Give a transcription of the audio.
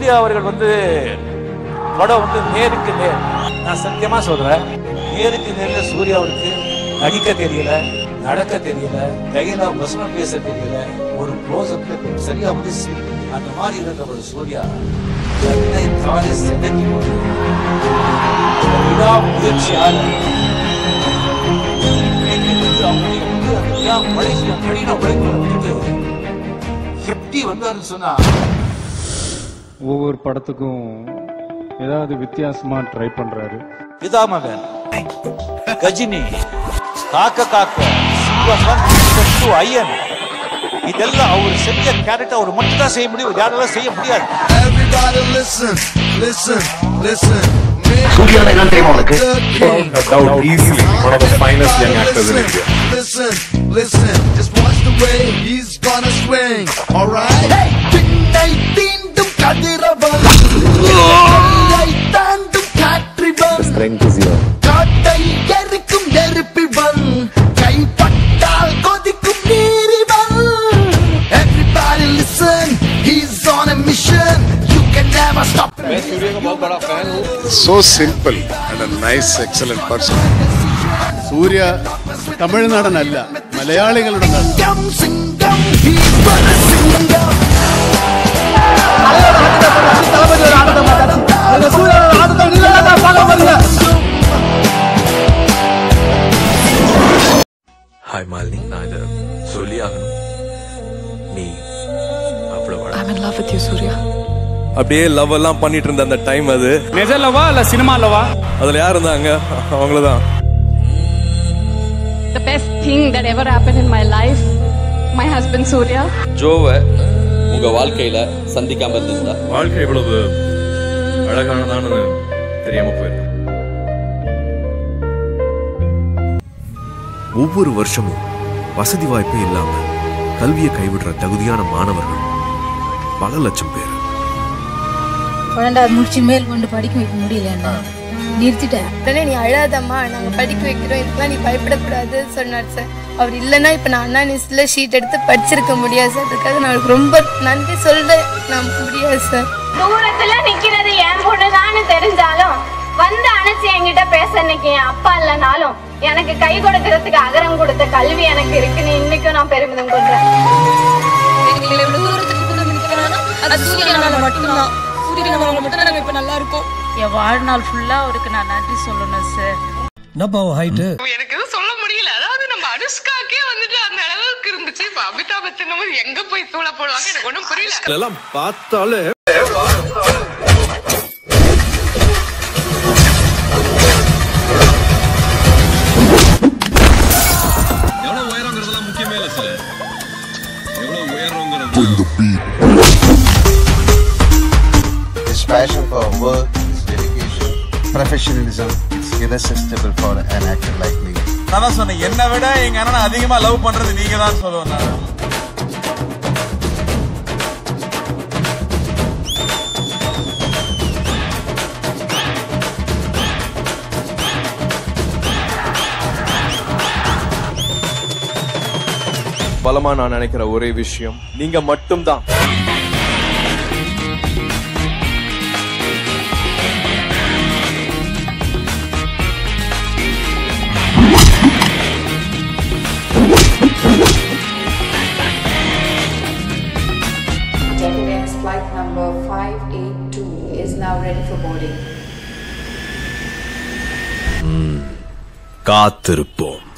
சூர்யா அவர்கள் வந்து படம் வந்து நேருக்கு நேர் நான் சத்தியமா சொல்றேன் நேருக்கு நேர்ல சூர்யாவுக்கு நடிக்க தெரியல நடக்க தெரியல கையில வசனம் பேச தெரியல ஒரு க்ளோஸ் சரியா வந்து சி- அந்த மாதிரி இருந்த ஒரு சூர்யா தன்னை தானே செதுக்கி கொண்டு விடா முயற்சியால இன்னைக்கு வந்து அவங்களுடைய வந்து அந்த விடா உழைச்சி கடின உழைப்புல வந்து எப்படி வந்தாருன்னு சொன்னா ஒவ்வொரு படத்துக்கும் ஏதாவது வித்தியாசமா ட்ரை பண்றாரு பிதாமகன் கஜினி காக்க காக்க சிங்கம் சத்து ஐயன் இதெல்லாம் அவர் செஞ்ச கேரக்டர் அவர் மட்டும் தான் செய்ய முடியும் யாராலும் செய்ய முடியாது Everybody listen, listen, listen. சூர்யால என்ன தெரியுமா உனக்கு doubt easily one of the finest young actors in India. Listen, listen, just watch the way he's gonna swing. Alright? பின்னை தீண்டும் கதிரவன் எல்லை தாண்டும் காற்றிவன் Strength is here. காட்டை எரிக்கும் நெருப்பிவன் கைப்பட்டால் கொதிக்கும் நீரிவன் Everybody listen, he's on a mission. You can never stop him. so simple and a nice, excellent person. സൂര്യ തമിഴ്നാടനല്ല മലയാളികളുടെ നടൻ Singam, singam, he's gonna singam. Hi Malini நான் இதை சொல்லி ஆகணும் நீ அவ்வளவு அழகா. I'm in love with you, Surya. அப்படியே லவ் எல்லாம் பண்ணிட்டு இருந்த அந்த டைம் அது நிஜ லவா இல்ல சினிமா லவா அதுல யார் இருந்தாங்க அவங்கள தான் The best thing that ever happened in my life, my husband Surya. ஜோவை உங்க வாழ்க்கையில சந்திக்காம இருந்திருந்தா வாழ்க்கை இவ்வளவு அழகானதானு தெரியாம போயிருக்கு ஒவ்வொரு வருஷமும் வசதி வாய்ப்பே இல்லாம கல்வியை கைவிடுற தகுதியான மாணவர்கள் பல லட்சம் பேர் பன்னெண்டாவது முடிச்சு மேல் கொண்டு படிக்க வைக்க முடியல நிறுத்திட்டேன் உடனே நீ அழாதம்மா நாங்க படிக்க வைக்கிறோம் இதுக்கெல்லாம் நீ பயப்படக்கூடாது சொன்னார் சார் அவர் இல்லைன்னா இப்ப நான் அண்ணா நியூஸ்ல ஷீட் எடுத்து படிச்சிருக்க முடியாது சார் அதுக்காக நான் அவருக்கு ரொம்ப நன்றி சொல்ல நான் முடியாது சார் தூரத்துல நிக்கிறது என் பொண்ணுதான்னு தெரிஞ்சாலும் வந்து அணைச்சு என்கிட்ட பேச இன்னைக்கு என் அப்பா இல்லைனாலும் எனக்கு கை கொடுக்கறதுக்கு அகரம் கொடுத்த கல்வி எனக்கு இருக்குன்னு இன்னைக்கும் நான் பெருமிதம் கொள்றேன் எங்களை இவ்வளவு தூரத்துக்கு கொண்டு வந்து நிற்கிறானா அது சூரியனால மட்டும்தான் சூரியனால மட்டும் நாங்க இப்ப நல்லா இருக்கோம் என் வாழ்நாள் ஃபுல்லா அவருக்கு நான் நன்றி சொல்லணும் சார் எனக்கு எதுவும் சொல்ல முடியல அதாவது நம்ம அனுஷ்காக்கே வந்துட்டு அந்த அளவுக்கு இருந்துச்சு இப்ப அமிதாப் பச்சன் எங்க போய் தூள போடுவாங்க எனக்கு ஒண்ணும் புரியல இதெல்லாம் பார்த்தாலே எவ்வளவு உயரங்கிறதெல்லாம் முக்கியமே இல்லை சார் எவ்வளவு உயரங்கிறது His passion for work, his dedication, professionalism, it's irresistible for an actor like me. நான் தான் சொன்னேன் என்னை விட எங்க அண்ணனை அதிகமா லவ் பண்றது நீங்க தான் சொல்லுவேன் நான் பலமா நான் நினைக்கிற ஒரே விஷயம் நீங்க மட்டும்தான் Jetty flight number 582 is now ready for boarding. காத்திருப்போம்